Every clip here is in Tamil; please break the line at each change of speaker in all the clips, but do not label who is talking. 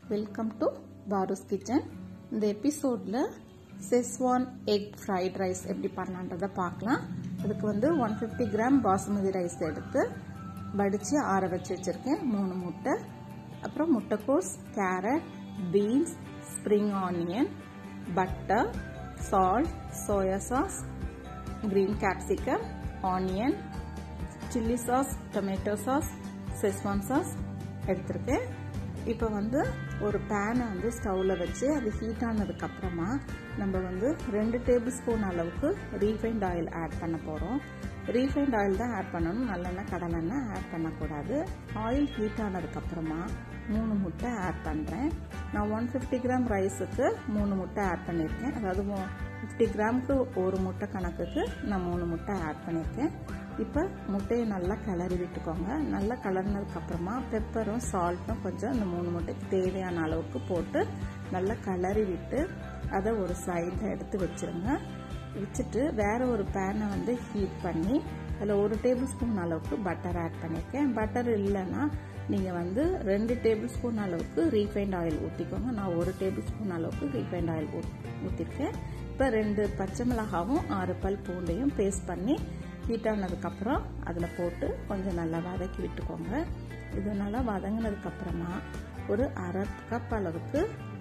வெல்கம் டு பாரூஸ் கிச்சன் இந்த எபிசோடில் செஸ்வான் எக் ஃப்ரைட் ரைஸ் எப்படி பண்ணலான்றதை பார்க்கலாம் அதுக்கு வந்து one fifty gram basmati rice எடுத்து வடித்து ஆற வச்சு வச்சுருக்கேன் மூணு முட்டை அப்புறம் முட்டைக்கோஸ் carrot beans spring onion butter salt soya sauce green capsicum onion chilli sauce tomato sauce schezwan sauce எடுத்திருக்கேன் இப்போ வந்து ஒரு பேனை வந்து ஸ்டவ்வில் வச்சு அது ஹீட் ஆனதுக்கப்புறமா நம்ம வந்து ரெண்டு டேபிள் ஸ்பூன் அளவுக்கு ரீஃபைண்ட் ஆயில் ஆட் பண்ண போகிறோம் ரீஃபைண்ட் ஆயில் தான் ஆட் பண்ணணும் நல்லெண்ணெய் கடலெண்ணெய் ஆட் பண்ணக்கூடாது ஆயில் ஹீட் ஆனதுக்கப்புறமா மூணு முட்டை ஆட் பண்ணுறேன் நான் ஒன் ஃபிஃப்டி கிராம் ரைஸுக்கு மூணு முட்டை ஆட் பண்ணியிருக்கேன் அதாவது ஃபிஃப்டி கிராமுக்கு ஒரு முட்டை கணக்குக்கு நான் மூணு முட்டை ஆட் பண்ணியிருக்கேன் இப்போ முட்டையை நல்லா கிளறி விட்டுக்கோங்க நல்லா கலர்னதுக்கப்புறமா பெப்பரும் சால்ட்டும் கொஞ்சம் இந்த மூணு முட்டைக்கு தேவையான அளவுக்கு போட்டு நல்லா கிளறி விட்டு அதை ஒரு சைடில் எடுத்து வச்சுருங்க வச்சுட்டு வேற ஒரு பேனை வந்து ஹீட் பண்ணி அதில் ஒரு டேபிள் ஸ்பூன் அளவுக்கு பட்டர் ஆட் பண்ணியிருக்கேன் பட்டர் இல்லைன்னா நீங்கள் வந்து ரெண்டு டேபிள் ஸ்பூன் அளவுக்கு ரீஃபைண்ட் ஆயில் ஊற்றிக்கோங்க நான் ஒரு டேபிள் ஸ்பூன் அளவுக்கு ரீஃபைண்ட் ஆயில் ஊற்றிருக்கேன் இப்போ ரெண்டு பச்சை மிளகாவும் ஆறு பல் பூண்டையும் பேஸ்ட் பண்ணி ஹீட் ஆனதுக்கப்புறம் அதில் போட்டு கொஞ்சம் நல்லா வதக்கி விட்டுக்கோங்க இது நல்லா வதங்கினதுக்கப்புறமா ஒரு அரை கப் அளவுக்கு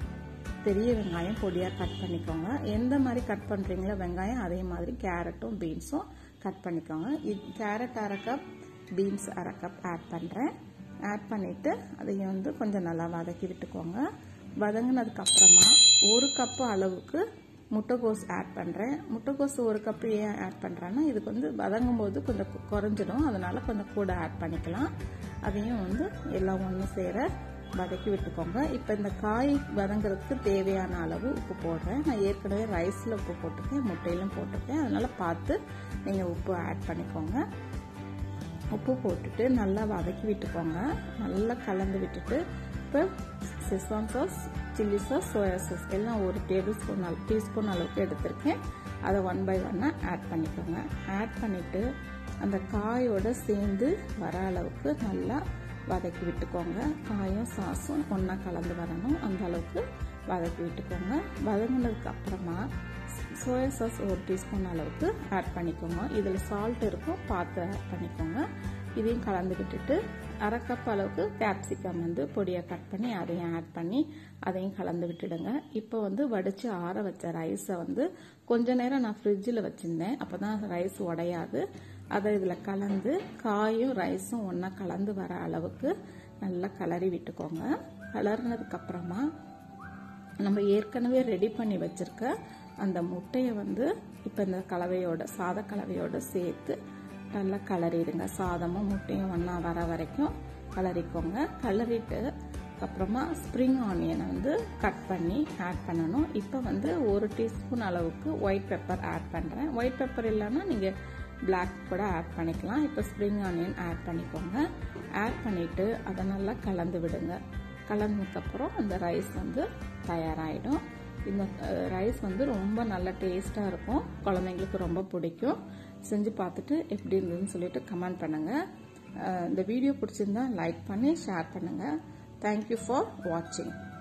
பெரிய வெங்காயம் பொடியாக கட் பண்ணிக்கோங்க எந்த மாதிரி கட் பண்ணுறீங்களோ வெங்காயம் அதே மாதிரி கேரட்டும் பீன்ஸும் கட் பண்ணிக்கோங்க இது கேரட் அரை கப் பீன்ஸ் அரை கப் ஆட் பண்ணுறேன் ஆட் பண்ணிவிட்டு அதையும் வந்து கொஞ்சம் நல்லா வதக்கி விட்டுக்கோங்க வதங்கினதுக்கு அப்புறமா ஒரு கப்பு அளவுக்கு முட்டைக்கோஸ் ஆட் பண்ணுறேன் முட்டைக்கோஸ் ஒரு கப்பு ஏன் ஆட் பண்ணுறேன்னா இதுக்கு வந்து வதங்கும் போது கொஞ்சம் குறைஞ்சிடும் அதனால கொஞ்சம் கூட ஆட் பண்ணிக்கலாம் அதையும் வந்து எல்லாம் ஒன்று சேர வதக்கி விட்டுக்கோங்க இப்போ இந்த காய் வதங்குறதுக்கு தேவையான அளவு உப்பு போடுறேன் நான் ஏற்கனவே ரைஸில் உப்பு போட்டிருக்கேன் முட்டையிலும் போட்டிருக்கேன் அதனால் பார்த்து நீங்கள் உப்பு ஆட் பண்ணிக்கோங்க உப்பு போட்டுட்டு நல்லா வதக்கி விட்டுக்கோங்க நல்லா கலந்து விட்டுட்டு இப்போ schezwan sauce chilli sauce soya sauce எல்லாம் ஒரு டேபிள் ஸ்பூன் அளவு டீஸ்பூன் அளவுக்கு எடுத்திருக்கேன் அதை ஒன் பை ஒன்னாக ஆட் பண்ணிக்கோங்க ஆட் பண்ணிவிட்டு அந்த காயோட சேர்ந்து வர அளவுக்கு நல்லா வதக்கி விட்டுக்கோங்க காயும் சாஸும் ஒன்றா கலந்து வரணும் அந்த அளவுக்கு வதக்கி விட்டுக்கோங்க வதங்கினதுக்கு அப்புறமா சோயா சாஸ் ஒரு டீஸ்பூன் அளவுக்கு ஆட் பண்ணிக்கோங்க இதில் சால்ட் இருக்கும் பார்த்து ஆட் பண்ணிக்கோங்க இதையும் கலந்து விட்டுட்டு அரை கப் அளவுக்கு கேப்சிகம் வந்து பொடியாக கட் பண்ணி அதையும் ஆட் பண்ணி அதையும் கலந்து விட்டுடுங்க இப்போ வந்து வடித்து ஆற வச்ச ரைஸை வந்து கொஞ்ச நேரம் நான் ஃப்ரிட்ஜில் வச்சுருந்தேன் அப்போ தான் ரைஸ் உடையாது அதை இதில் கலந்து காயும் ரைஸும் ஒன்றா கலந்து வர அளவுக்கு நல்லா கிளறி விட்டுக்கோங்க கலர்னதுக்கப்புறமா நம்ம ஏற்கனவே ரெடி பண்ணி வச்சுருக்க அந்த முட்டையை வந்து இப்போ இந்த கலவையோட சாத கலவையோட சேர்த்து நல்லா கலரிடுங்க சாதமும் முட்டையும் ஒன்றா வர வரைக்கும் கலரிக்கோங்க கலரிட்டு அப்புறமா ஸ்ப்ரிங் ஆனியனை வந்து கட் பண்ணி ஆட் பண்ணணும் இப்போ வந்து ஒரு டீஸ்பூன் அளவுக்கு ஒயிட் பெப்பர் ஆட் பண்ணுறேன் ஒயிட் பெப்பர் இல்லைன்னா நீங்கள் பிளாக் கூட ஆட் பண்ணிக்கலாம் இப்போ ஸ்ப்ரிங் ஆனியன் ஆட் பண்ணிக்கோங்க ஆட் பண்ணிவிட்டு அதை நல்லா கலந்து விடுங்க கலந்ததுக்கப்புறம் அந்த ரைஸ் வந்து தயாராகிடும் இந்த ரைஸ் வந்து ரொம்ப நல்ல டேஸ்ட்டாக இருக்கும் குழந்தைங்களுக்கு ரொம்ப பிடிக்கும் செஞ்சு பார்த்துட்டு எப்படி இருந்ததுன்னு சொல்லிட்டு கமெண்ட் பண்ணுங்கள் இந்த வீடியோ பிடிச்சிருந்தா லைக் பண்ணி ஷேர் பண்ணுங்கள் தேங்க்யூ ஃபார் வாட்சிங்